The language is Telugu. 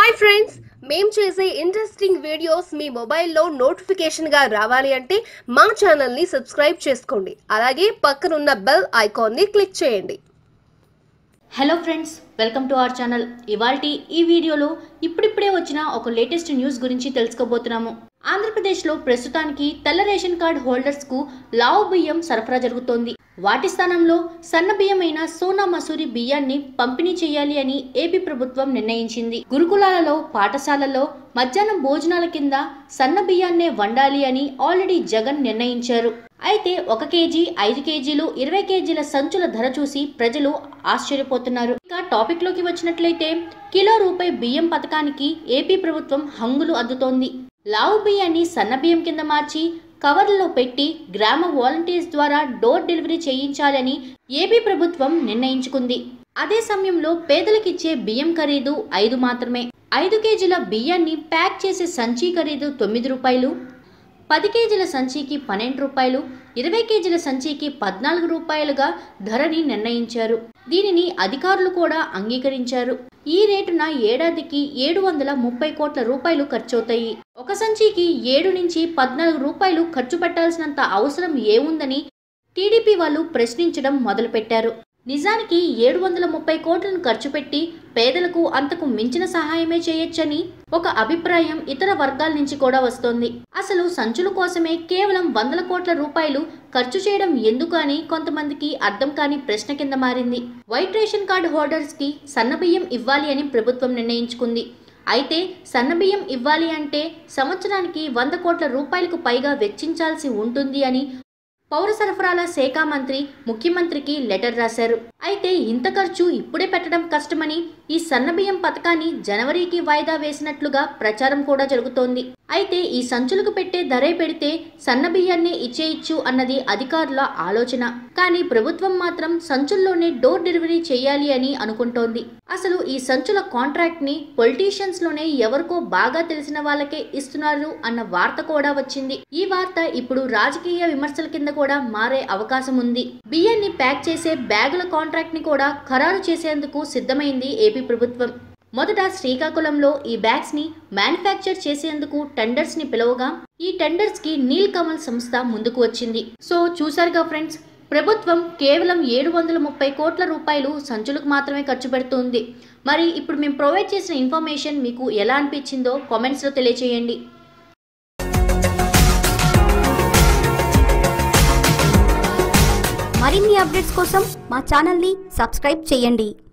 హాయ్ ఫ్రెండ్స్ మేం చేసే ఇంట్రెస్టింగ్ వీడియోస్ మీ మొబైల్లో నోటిఫికేషన్గా రావాలి అంటే మా ఛానల్ని సబ్స్క్రైబ్ చేసుకోండి అలాగే పక్కనున్న బెల్ ఐకాన్ని క్లిక్ చేయండి hello friends welcome to our channel ఇవాల్టి ఈ వీడియోలో ఇప్పుడిప్పుడే వచ్చిన ఒక లేటెస్ట్ న్యూస్ గురించి తెలుసుకోబోతున్నాము ఆంధ్రప్రదేశ్లో ప్రస్తుతానికి తెల్ల రేషన్ కార్డ్ హోల్డర్స్కు లావు బియ్యం సరఫరా జరుగుతోంది వాటి స్థానంలో సన్న బియ్యమైన సోనా మసూరి బియ్యాన్ని పంపిణీ చేయాలి అని ఏపీ ప్రభుత్వం నిర్ణయించింది గురుకులాలలో పాఠశాలల్లో మధ్యాహ్నం భోజనాల కింద సన్న బియ్యాన్నే వండాలి అని ఆల్రెడీ జగన్ నిర్ణయించారు అయితే ఒక కేజీ ఐదు కేజీలు ఇరవై కేజీల సంచుల ధర చూసి ప్రజలు ఆశ్చర్యపోతున్నారు ఇక టాపిక్ లోకి వచ్చినట్లయితే కిలో రూపాయి బియ్యం పథకానికి ఏపీ ప్రభుత్వం హంగులు అద్దుతోంది లావు బియ్యాన్ని సన్న బియ్యం కింద మార్చి కవర్లలో పెట్టి గ్రామ వాలంటీర్స్ ద్వారా డోర్ డెలివరీ చేయించాలని ఏపీ ప్రభుత్వం నిర్ణయించుకుంది అదే సమయంలో పేదలకిచ్చే బియ్యం ఖరీదు ఐదు మాత్రమే ఐదు కేజీల బియ్యాన్ని ప్యాక్ చేసే సంచి ఖరీదు తొమ్మిది రూపాయలు పది కేజీల సంచికి పన్నెండు రూపాయలు ఇరవై కేజీల సంచికి పద్నాలుగు రూపాయలుగా ధరని నిర్ణయించారు దీనిని అధికారులు కూడా అంగీకరించారు ఈ రేటున ఏడాదికి ఏడు వందల ముప్పై కోట్ల రూపాయలు ఖర్చవుతాయి ఒక సంచికి ఏడు నుంచి పద్నాలుగు రూపాయలు ఖర్చు పెట్టాల్సినంత అవసరం ఏముందని టీడీపీ వాళ్ళు ప్రశ్నించడం మొదలుపెట్టారు నిజానికి ఏడు వందల ముప్పై కోట్లను ఖర్చు పెట్టి పేదలకు అంతకు మించిన సహాయమే చేయొచ్చని ఒక అభిప్రాయం ఇతర వర్గాల నుంచి కూడా వస్తోంది అసలు సంచుల కోసమే కేవలం వందల కోట్ల రూపాయలు ఖర్చు చేయడం ఎందుకు అని కొంతమందికి అర్థం కాని ప్రశ్న కింద మారింది వైట్ రేషన్ కార్డు హోల్డర్స్ కి సన్నబియ్యం ఇవ్వాలి అని ప్రభుత్వం నిర్ణయించుకుంది అయితే సన్నబియ్యం ఇవ్వాలి అంటే సంవత్సరానికి వంద కోట్ల రూపాయలకు పైగా వెచ్చించాల్సి ఉంటుంది అని పౌర సరఫరాల శాఖ మంత్రి ముఖ్యమంత్రికి లెటర్ రాశారు అయితే ఇంత ఖర్చు ఇప్పుడే పెట్టడం కష్టమని ఈ సన్నబియ్యం పథకాన్ని జనవరికి వాయిదా వేసినట్లుగా ప్రచారం కూడా జరుగుతోంది అయితే ఈ సంచులకు పెట్టే ధరే పెడితే సన్నబియ్యాన్ని ఇచ్చేయచ్చు అన్నది అధికారుల ఆలోచన కానీ ప్రభుత్వం మాత్రం సంచుల్లోనే డోర్ డెలివరీ చేయాలి అని అనుకుంటోంది అసలు ఈ సంచుల కాంట్రాక్ట్ ని పొలిటీషియన్స్ లోనే ఎవరికో బాగా తెలిసిన వాళ్ళకే ఇస్తున్నారు అన్న వార్త కూడా వచ్చింది ఈ వార్త ఇప్పుడు రాజకీయ విమర్శల కింద కూడా మారే అవకాశం ఉంది బియ్యాన్ని ప్యాక్ చేసే బ్యాగుల కాంట్రాక్ట్ ని కూడా ఖరారు చేసేందుకు సిద్ధమైంది ఏపీ ప్రభుత్వం మొదట శ్రీకాకుళంలో ఈ బ్యాగ్స్ ని మ్యానుఫ్యాక్చర్ చేసేందుకు టెండర్స్ ని పిలవగా ఈ టెండర్స్ కి నీల్ కమల్ సంస్థ ముందుకు వచ్చింది సో చూసారుగా ఫ్రెండ్స్ ప్రభుత్వం కేవలం ఏడు వందల ముప్పై కోట్ల రూపాయలు సంచులకు మాత్రమే ఖర్చు పెడుతుంది మరి ఇప్పుడు మేము ప్రొవైడ్ చేసిన ఇన్ఫర్మేషన్ మీకు ఎలా అనిపించిందో కామెంట్స్లో తెలియచేయండి మరిన్ని అప్డేట్స్ కోసం మా ఛానల్ని సబ్స్క్రైబ్ చేయండి